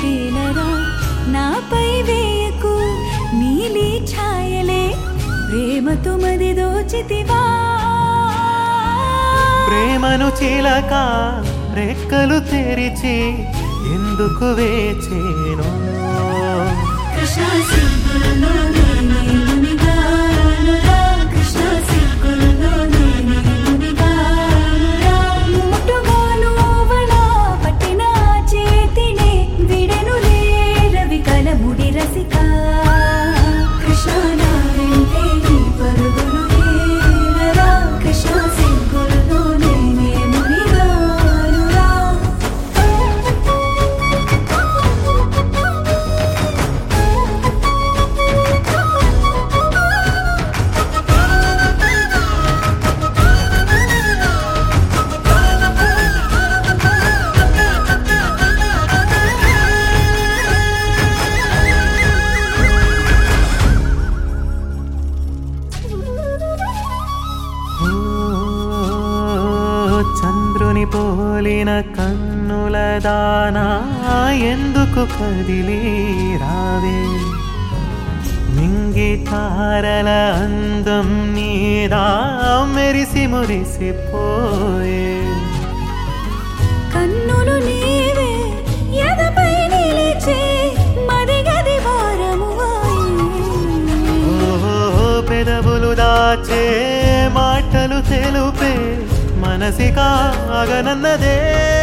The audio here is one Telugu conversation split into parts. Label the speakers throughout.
Speaker 1: తేలరా నాపై వేయకు నీలి ఛాయలే ప్రేమతో మది దోచితివా
Speaker 2: ప్రేమను చిలక రెక్కలు తెరిచి ఎందుకు వేచేను
Speaker 1: కృష్ణ సిగ్గుల్లో నేనే మునిగానురా కృష్ణ సిగ్గుల్లో నేనే మునిగానురా ముట్టుగాను వలా పట్టిన చేతినే విడెనులే రవి కలముడి రసిక కృష్ణ నా వెంటే నీ పరుగులు ఏలరా కృష్ణ సిగ్గుల్లో నేనే మునిగానురా
Speaker 2: ఓ, చంద్రుని పోలిన కన్నుల దానా ఎందుకు కదిలి రావే మింగి తారల అందం నీదా మెరిసి మురిసిపోయే
Speaker 1: కన్నులు నీవే ఎదపై నిలిచే మదిగది భారము
Speaker 2: ఓ పెదవులు దాచే మాటలు తెలుపే మనసి కాగనన్నదే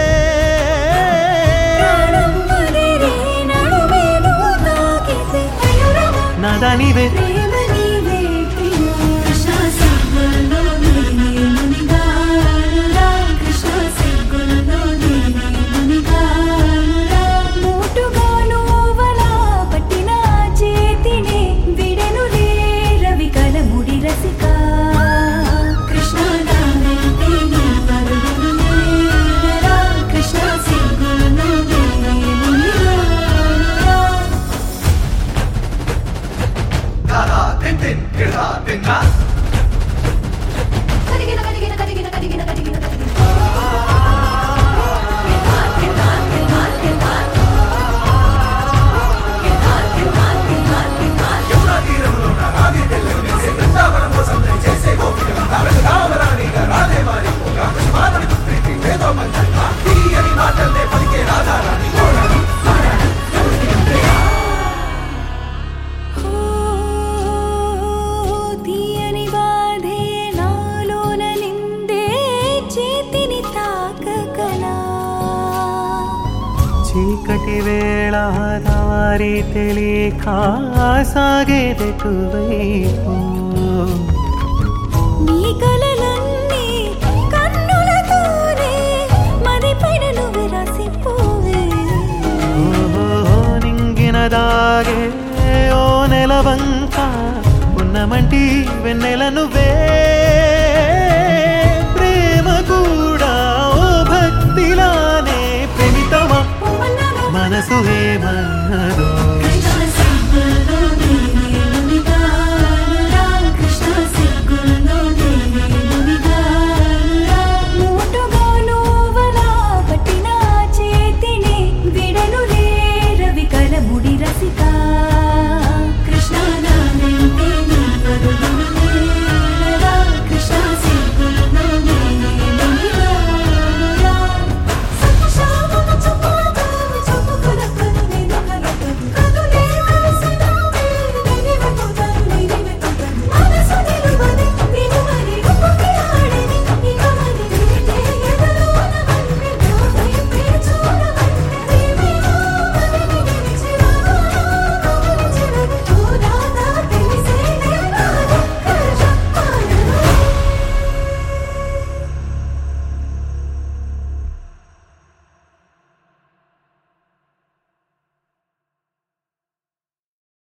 Speaker 1: ప్రాణం మదిరే నడుమేను తాకితే అయురమా
Speaker 2: నదనివే
Speaker 1: ప్రేమ నీవే ప్రియ కృష్ణ సిగ్గుల్లో నేనే మునిగానురా కృష్ణ సిగ్గుల్లో నేనే మునిగానురా మోటుగాను వలా పట్టిన చేతినే విడెనులే రవి కలముడి రసిక కృష్ణ నా వెంటే నీ పరుగులు నేలరా కృష్ణ సిగ్గుల్లో నేనే మునిగానురా కదిగిన కదిగిన కదిగిన కదిగిన కదిగిన కదిగిన ఓ తీయని బాధే నాలోన నిందే చేతిని తాకకలా
Speaker 2: చీకటి వేళ దారి తెలియక సాగేదెటువైపు
Speaker 1: నీ కలలన్నీ కన్నులతోనే మది పైన రాసిపోవే
Speaker 2: ఓహో నింగిన దాగే ఓ నెలవంక ఉన్నమంటి వెన్నెల నువ్వే ప్రేమ కూడా ఓ భక్తిలానే ప్రేమితమా
Speaker 1: పొమ్మన్నాను
Speaker 2: మనసు ఏమన్నా